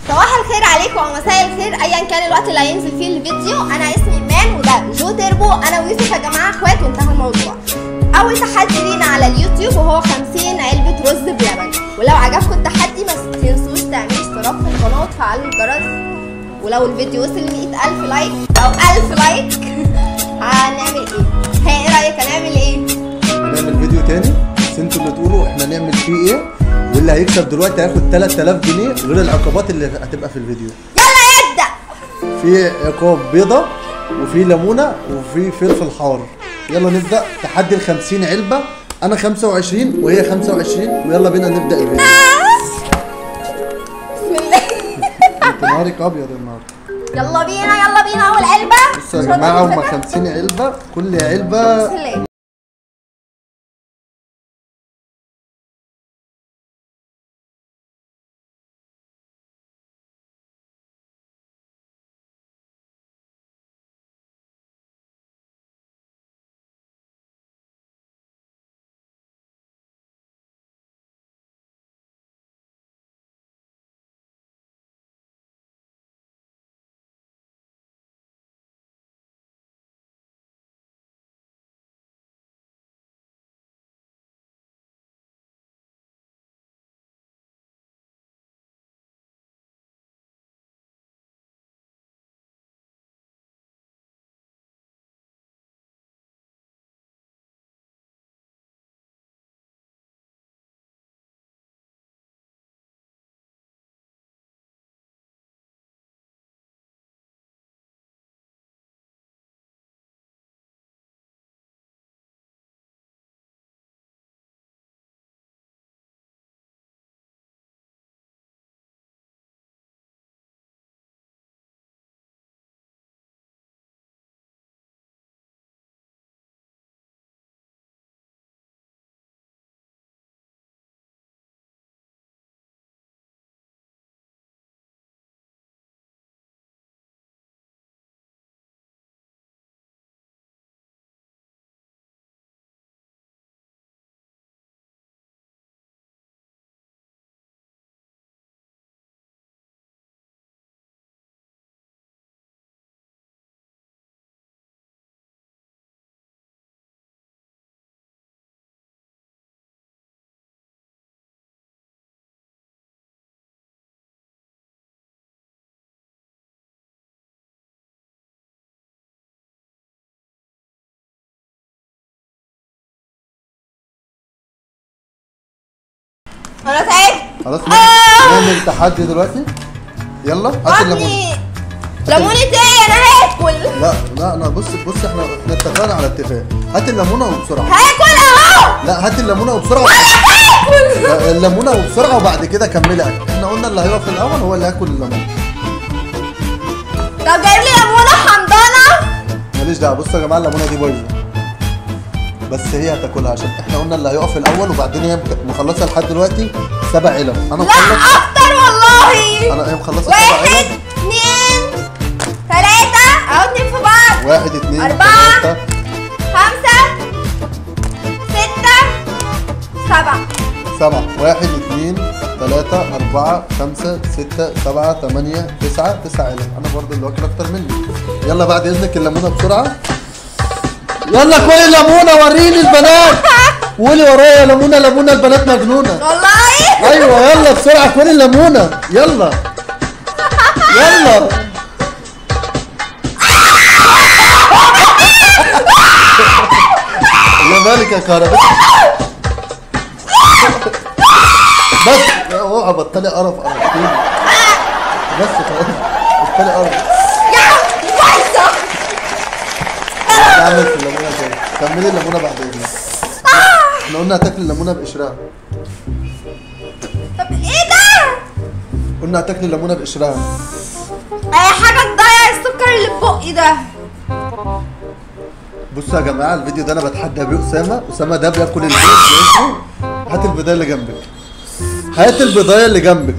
صباح الخير عليكم او مساء الخير ايا كان الوقت اللي هينزل فيه الفيديو انا اسمي ايمان وده جو تربو انا ويوسف يا جماعه اخوات وانتهى الموضوع اول تحدي لينا على اليوتيوب وهو 50 علبه رز بلبن ولو عجبكم التحدي ما تنسوش تعملوا اشتراك في القناه وتفعلوا الجرس ولو الفيديو وصل 100000 لايك او 1000 لايك هنعمل ايه؟ ها ايه رايك هنعمل ايه؟ هنعمل فيديو تاني بس انتوا اللي تقولوا احنا نعمل فيه ايه واللي هيكسب دلوقتي هياخد 3000 جنيه غير العقوبات اللي هتبقى في الفيديو يلا ابدا في عقاب بيضة وفي ليمونة وفي فلفل حار يلا نبدأ تحدي ال 50 علبة أنا 25 وهي 25 ويلا بينا نبدأ الفيديو بسم الله انت نهارك أبيض النهاردة يلا بينا يلا بينا اول علبه بصوا يا جماعة هما 50 علبة كل علبة بسم الله انا تعبت خلاص آه. نعمل تحدي دلوقتي يلا هات الليمون عمي ليمونة ايه انا هاكل لا لا انا بص بص احنا احنا اتفقنا على اتفاق هات الليمونة وبسرعة هاكل اهو لا هات الليمونة وبسرعة هاكل لا، الليمونة وبسرعة وبعد كده كملي اكل احنا قلنا اللي هيقف الاول هو اللي هياكل الليمونة طب جايب لي ليمونة حمضانة ماليش دعوة بصوا يا جماعة الليمونة دي بايظة بس هي هتاكلها عشان احنا قلنا اللي هيقف الاول وبعدين هي مك- مخلصة لحد دلوقتي سبع علب انا لا مخلص اكتر والله انا هي مخلصة سبع واحد علب اتنين تلاتة اهو اتنين في بعض واحد اتنين أربعة. تلاتة خمسة ستة سبعة سبعة واحد اتنين تلاتة أربعة خمسة ستة سبعة تمانية تسعة تسعة علب أنا برضه اللي واكل أكتر مني يلا بعد إذنك الليمونة بسرعة يلا كل الليمونة وريني البنات قولي ورايا ليمونة ليمونة البنات مجنونة والله أيوة يلا بسرعة كل الليمونة يلا يلا الله مالك يا كهرباء بس اوعى بطلي قرف قرفتيني بس خلاص بطلي قرف يا بايظة نعمل في الليمونه تاني كملي الليمونه بعد اذنك احنا قلنا هتاكلي الليمونه بقشرها طب ايه ده؟ قلنا هتاكلي الليمونه بقشرها اي حاجة تضيع السكر اللي في بقي ده بصوا يا جماعه الفيديو ده انا بتحدى بيه اسامه اسامه ده بياكل البيض باسمه هات البضايه اللي جنبك هات البضايه اللي جنبك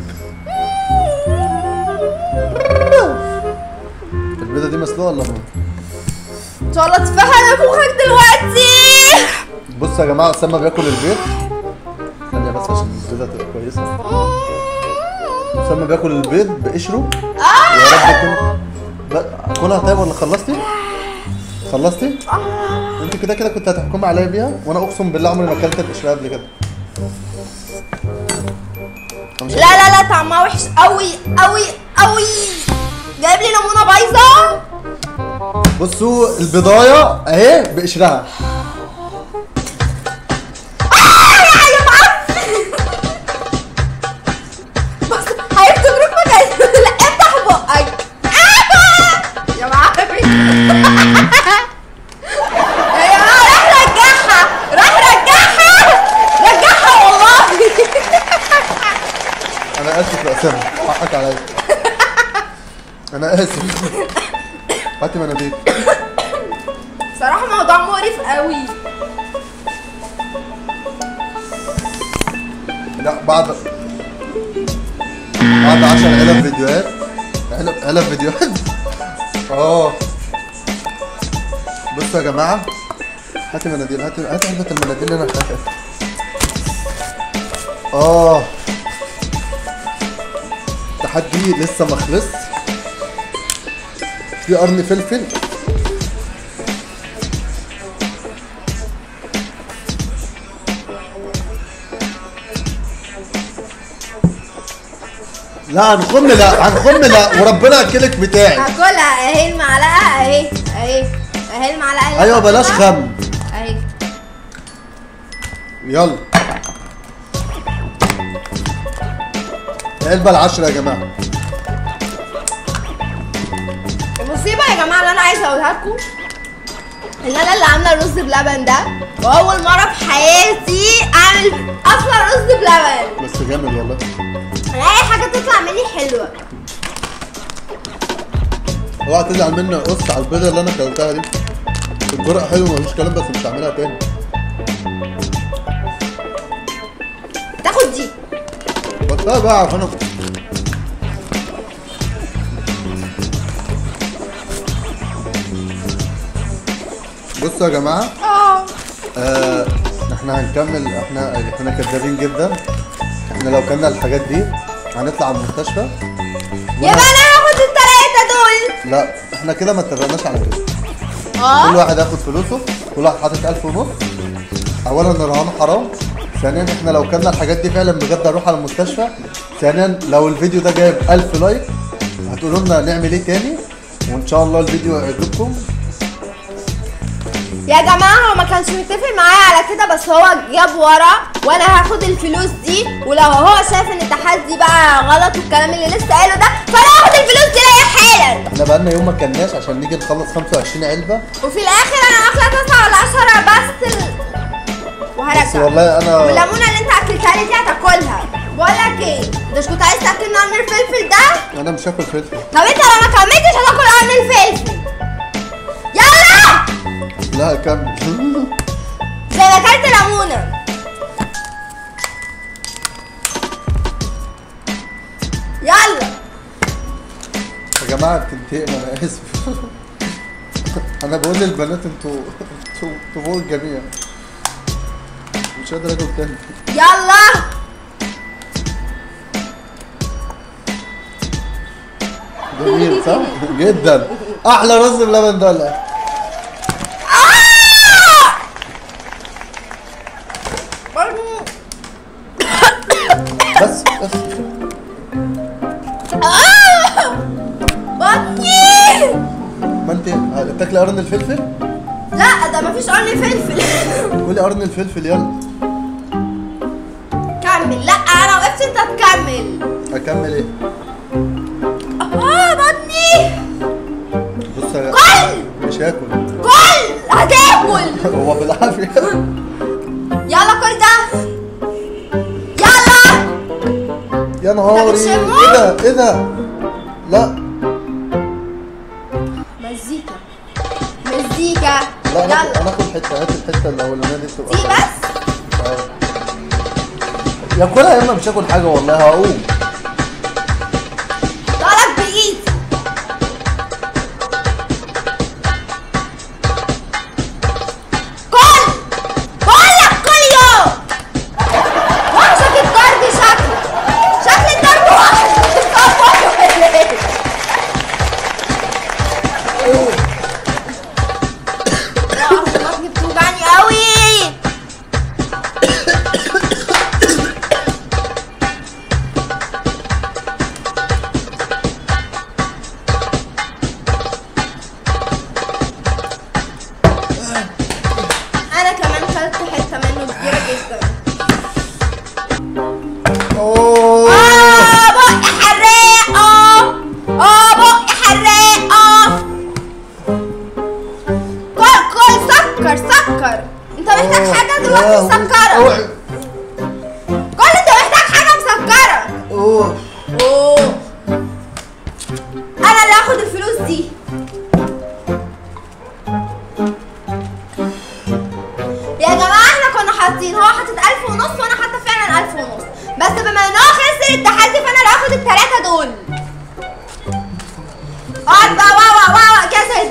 البيضه دي مسلوقه ولا ما ان شاء الله تفهم نفوخك دلوقتي بصوا يا جماعه اسامه بياكل البيض ثانيه بس عشان البيضه تبقى كويسه اسامه بياكل البيض بقشره اه يا رب يكون ب- كلها طيب ولا خلصتي؟ خلصتي؟ انت كده كده كنت هتحكمي عليا بيها وانا اقسم بالله عمري ما اكلت القشره قبل كده أنا مش لا لا لا طعمها وحش قوي قوي قوي جايب لي ليمونه بايظه بصوا البضايه اهي بقشرها آه يا معفن بص هيكتب لك مكان لا افتح بقك آه يا معفن يا جماعه راح رجعها راح رجعها رجعها والله انا اسف يا اسامه حقك عليا انا اسف هاتي مناديل صراحه موضوع مقرف قوي لا بعد بعد 10 علب فيديوهات علب علب فيديوهات اه بصوا يا جماعه هاتي مناديل هاتي هاتي علبه المناديل اللي انا خايف اه التحدي لسه ما خلص في قرن فلفل لا هنخم لا هنخم لا وربنا اكلك بتاعي هاكلها اهي المعلقه اهي اهي اهي المعلقه اللي ايوه بلاش حطيتها. خم اهي يلا علبة العشرة يا جماعة المصيبه يا جماعه اللي انا عايزه اقولها لكم ان انا اللي عامله الرز بلبن ده واول مره في حياتي اعمل اصلا رز بلبن بس جامد والله انا اي حاجه تطلع مني حلوه اوعى تزعل مني قص على البيضة اللي انا اكلتها دي الجرأة حلو مفيش كلام بس مش هعملها تاني تاخد دي بطلها بقى عشان انا بصوا يا جماعة اه آه احنا هنكمل احنا احنا كدابين جدا احنا لو كنا الحاجات دي هنطلع على المستشفى يبقى انا هاخد التلاته دول لا احنا كده ما اتفقناش على كده كل اه واحد ياخد فلوسه كل واحد حاطط 1000 ونص اولا الرهان حرام ثانيا احنا لو كنا الحاجات دي فعلا بجد هنروح على المستشفى ثانيا لو الفيديو ده جايب 1000 لايك هتقولوا لنا نعمل ايه تاني وان شاء الله الفيديو يعجبكم يا جماعه هو ما كانش متفق معايا على كده بس هو جاب ورا وانا هاخد الفلوس دي ولو هو شايف ان التحدي بقى غلط والكلام اللي لسه قاله ده فانا هاخد الفلوس دي ليا حالا احنا بقالنا يوم ما كلناش عشان نيجي نخلص 25 علبه وفي الاخر انا واكله تسعه ولا 10 بس ال... وهرجع بس والله انا والليمونه اللي انت اكلتها لي دي هتاكلها بقول لك ايه انت مش كنت عايز تاكلني قرن الفلفل ده انا مش هاكل فلفل طب انت لو ما كملتش هتاكل قرن الفلفل يلا لا كمل زي ما اكلت ليمونه يلا يا جماعه بتنتقم انا اسف انا بقول للبنات انتوا انتوا انتوا فوق الجميع مش قادر اكل تاني يلا جميل صح؟ جدا احلى رز بلبن ده ولا إيه؟ آه! برضو- بس بس آه! بطني ما انت هتاكلي قرن الفلفل؟ لا ده مفيش قرن فلفل كلي قرن الفلفل يلا كمل لا انا وقفت انت تكمل اكمل ايه؟ اه بطني بص يا كل مش هاكل كل هتاكل هو بالعافيه يلا كل ده يلا يا نهاري بتشمه؟ ايه ده ايه ده؟ لا مزيكا مزيكا لا انا يلا انا اخد حته هات الحته الاولانيه دي تبقى دي خلاص. بس آه. ياكلها يا اما مش هاكل حاجه والله هقوم طالك بايدي كل بقول لك كل يوم وحشك الضرب شكل شكل الضرب وحش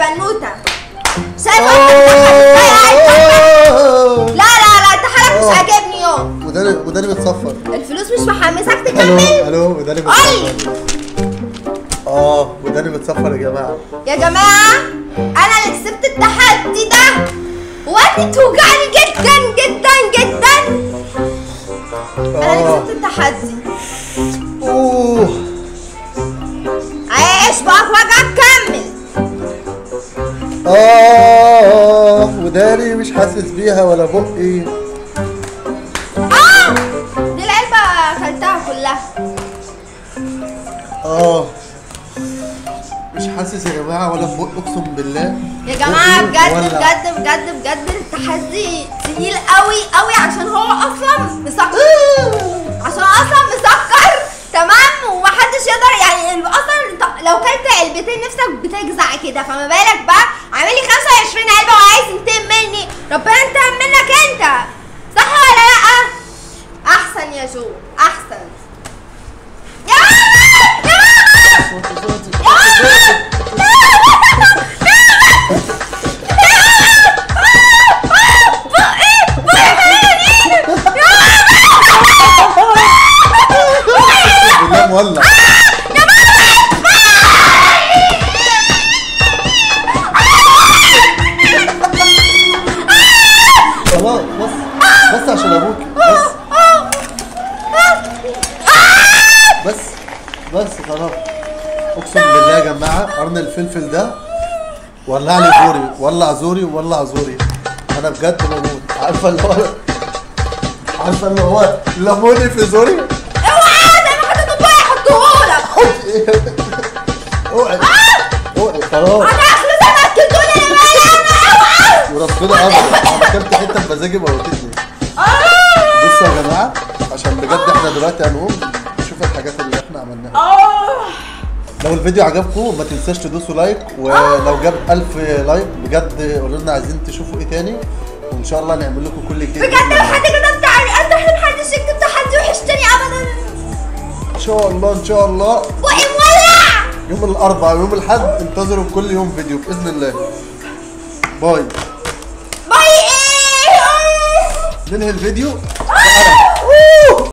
بنوته شايف انت أوه. لا لا لا انت حالك مش أوه. عاجبني يوم وداني وداني بتصفر الفلوس مش محمسك الو تكمل الو وداني قولي بتصفر اه وداني بتصفر يا جماعه يا جماعة أنا اللي كسبت التحدي ده ودني توجعني جدا جدا جدا أنا اللي اه كسبت التحدي اوه عيش بقى وجعك كمل اه وداني مش حاسس بيها ولا بقي آه دي العلبة أكلتها كلها اه مش حاسس يا جماعه ولا بقي اقسم بالله يا جماعة بقي بجد ولع. بجد بجد بجد التحدي تقيل قوي قوي عشان هو أصلا مسكر عشان أصلا مسكر تمام ومحدش يقدر يعني ال- أصلا انت لو كلت علبتين نفسك بتجزع كده فما بالك بقى عامل لي 25 علبة وعايز ينتقم مني ربنا ينتقم منك أنت صح ولا لأ؟ أحسن يا جو أحسن يا ماما يا ماما اقسم بالله مولع خلاص بس بس عشان ابوك بس بس بس خلاص اقسم بالله يا جماعه قرن الفلفل ده ولع لي زوري ولع زوري وولع زوري انا بجد بموت عارفه اللي هو عارفه اللي هو ليموني في زوري اوعى زي ما حطيته بقى يحطهولك اوعي اوعي خلاص انا فلوس انا اكلتوني يا ماما اوعى وربنا امر انا اكلت حته بمزاجي موتتني بصوا يا جماعه عشان بجد احنا دلوقتي هنقوم نشوف الحاجات اللي احنا عملناها لو الفيديو عجبكم ما تنساش تدوسوا لايك ولو جاب 1000 لايك بجد قولوا لنا عايزين تشوفوا ايه تاني وان شاء الله نعمل لكم كل جديد بجد لو حد كده بتاعي انت محدش يكتب تحدي وحشتني ابدا ان شاء الله ان شاء الله بقي مولع يوم الاربعاء ويوم الاحد انتظروا كل يوم فيديو باذن الله باي باي ايه ننهي الفيديو